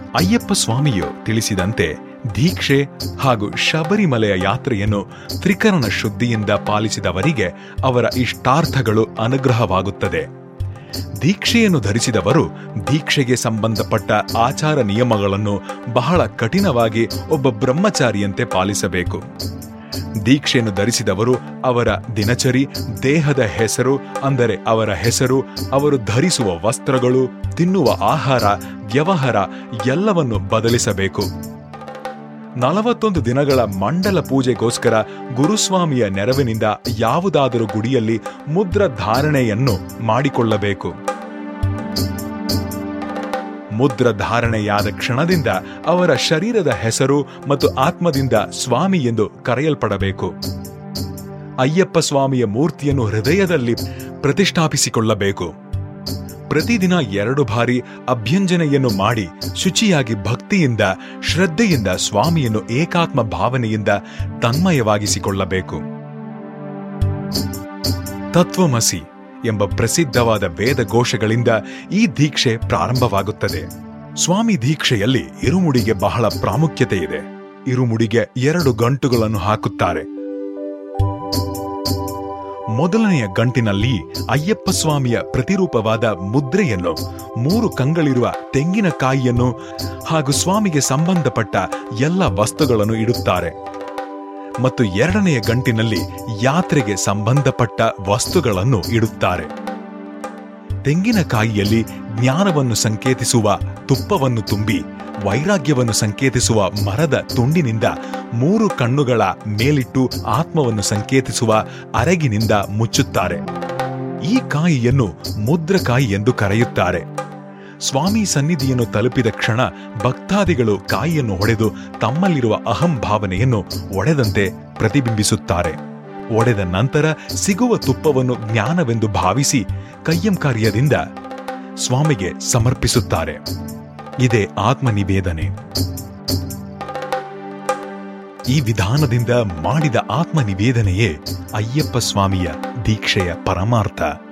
ಅಯ್ಯಪ್ಪ ಸ್ವಾಮಿಯು ತಿಳಿಸಿದಂತೆ ದೀಕ್ಷೆ ಹಾಗೂ ಶಬರಿಮಲೆಯ ಯಾತ್ರೆಯನ್ನು ತ್ರಿಕರಣ ಶುದ್ಧಿಯಿಂದ ಪಾಲಿಸಿದವರಿಗೆ ಅವರ ಇಷ್ಟಾರ್ಥಗಳು ಅನುಗ್ರಹವಾಗುತ್ತದೆ ದೀಕ್ಷೆಯನ್ನು ಧರಿಸಿದವರು ದೀಕ್ಷೆಗೆ ಸಂಬಂಧಪಟ್ಟ ಆಚಾರ ನಿಯಮಗಳನ್ನು ಬಹಳ ಕಠಿಣವಾಗಿ ಒಬ್ಬ ಬ್ರಹ್ಮಚಾರಿಯಂತೆ ಪಾಲಿಸಬೇಕು ದೀಕ್ಷೆಯನ್ನು ಧರಿಸಿದವರು ಅವರ ದಿನಚರಿ ದೇಹದ ಹೆಸರು ಅಂದರೆ ಅವರ ಹೆಸರು ಅವರು ಧರಿಸುವ ವಸ್ತ್ರಗಳು ತಿನ್ನುವ ಆಹಾರ ವ್ಯವಹಾರ ಎಲ್ಲವನ್ನು ಬದಲಿಸಬೇಕು ನಲವತ್ತೊಂದು ದಿನಗಳ ಮಂಡಲ ಪೂಜೆಗೋಸ್ಕರ ಗುರುಸ್ವಾಮಿಯ ನೆರವಿನಿಂದ ಯಾವುದಾದರೂ ಗುಡಿಯಲ್ಲಿ ಮುದ್ರ ಧಾರಣೆಯನ್ನು ಮಾಡಿಕೊಳ್ಳಬೇಕು ಮುದ್ರ ಧಾರಣೆಯಾದ ಕ್ಷಣದಿಂದ ಅವರ ಶರೀರದ ಹೆಸರು ಮತ್ತು ಆತ್ಮದಿಂದ ಸ್ವಾಮಿ ಎಂದು ಕರೆಯಲ್ಪಡಬೇಕು ಅಯ್ಯಪ್ಪ ಸ್ವಾಮಿಯ ಮೂರ್ತಿಯನ್ನು ಹೃದಯದಲ್ಲಿ ಪ್ರತಿಷ್ಠಾಪಿಸಿಕೊಳ್ಳಬೇಕು ಪ್ರತಿದಿನ ಎರಡು ಬಾರಿ ಅಭ್ಯಂಜನೆಯನ್ನು ಮಾಡಿ ಶುಚಿಯಾಗಿ ಭಕ್ತಿಯಿಂದ ಶ್ರದ್ಧೆಯಿಂದ ಸ್ವಾಮಿಯನ್ನು ಏಕಾತ್ಮ ಭಾವನೆಯಿಂದ ತನ್ಮಯವಾಗಿಸಿಕೊಳ್ಳಬೇಕು ತತ್ವಮಸಿ ಎಂಬ ಪ್ರಸಿದ್ಧವಾದ ವೇದ ಘೋಷಗಳಿಂದ ಈ ದೀಕ್ಷೆ ಪ್ರಾರಂಭವಾಗುತ್ತದೆ ಸ್ವಾಮಿ ದೀಕ್ಷೆಯಲ್ಲಿ ಇರುಮುಡಿಗೆ ಬಹಳ ಪ್ರಾಮುಖ್ಯತೆ ಇದೆ ಇರುಮುಡಿಗೆ ಎರಡು ಗಂಟುಗಳನ್ನು ಹಾಕುತ್ತಾರೆ ಮೊದಲನೆಯ ಗಂಟಿನಲ್ಲಿ ಅಯ್ಯಪ್ಪ ಸ್ವಾಮಿಯ ಪ್ರತಿರೂಪವಾದ ಮುದ್ರೆಯನ್ನು ಮೂರು ಕಂಗಳಿರುವ ತೆಂಗಿನಕಾಯಿಯನ್ನು ಹಾಗೂ ಸ್ವಾಮಿಗೆ ಸಂಬಂಧಪಟ್ಟ ಎಲ್ಲ ವಸ್ತುಗಳನ್ನು ಇಡುತ್ತಾರೆ ಮತ್ತು ಎರಡನೆಯ ಗಂಟಿನಲ್ಲಿ ಯಾತ್ರೆಗೆ ಸಂಬಂಧಪಟ್ಟ ವಸ್ತುಗಳನ್ನು ಇಡುತ್ತಾರೆ ತೆಂಗಿನಕಾಯಿಯಲ್ಲಿ ಜ್ಞಾನವನ್ನು ಸಂಕೇತಿಸುವ ತುಪ್ಪವನ್ನು ತುಂಬಿ ವೈರಾಗ್ಯವನ್ನು ಸಂಕೇತಿಸುವ ಮರದ ತುಂಡಿನಿಂದ ಮೂರು ಕಣ್ಣುಗಳ ಮೇಲಿಟ್ಟು ಆತ್ಮವನ್ನು ಸಂಕೇತಿಸುವ ಅರಗಿನಿಂದ ಮುಚ್ಚುತ್ತಾರೆ ಈ ಕಾಯಿಯನ್ನು ಮುದ್ರಕಾಯಿ ಎಂದು ಕರೆಯುತ್ತಾರೆ ಸ್ವಾಮಿ ಸನ್ನಿಧಿಯನ್ನು ತಲುಪಿದ ಕ್ಷಣ ಭಕ್ತಾದಿಗಳು ಕಾಯಿಯನ್ನು ಹೊಡೆದು ತಮ್ಮಲ್ಲಿರುವ ಅಹಂ ಭಾವನೆಯನ್ನು ಒಡೆದಂತೆ ಪ್ರತಿಬಿಂಬಿಸುತ್ತಾರೆ ಒಡೆದ ನಂತರ ಸಿಗುವ ತುಪ್ಪವನ್ನು ಜ್ಞಾನವೆಂದು ಭಾವಿಸಿ ಕಯ್ಯಂ ಕಾರ್ಯದಿಂದ ಸ್ವಾಮಿಗೆ ಸಮರ್ಪಿಸುತ್ತಾರೆ ಇದೇ ಆತ್ಮನಿವೇದನೆ ಈ ವಿಧಾನದಿಂದ ಮಾಡಿದ ಆತ್ಮನಿವೇದನೆಯೇ ಅಯ್ಯಪ್ಪ ಸ್ವಾಮಿಯ ದೀಕ್ಷೆಯ ಪರಮಾರ್ಥ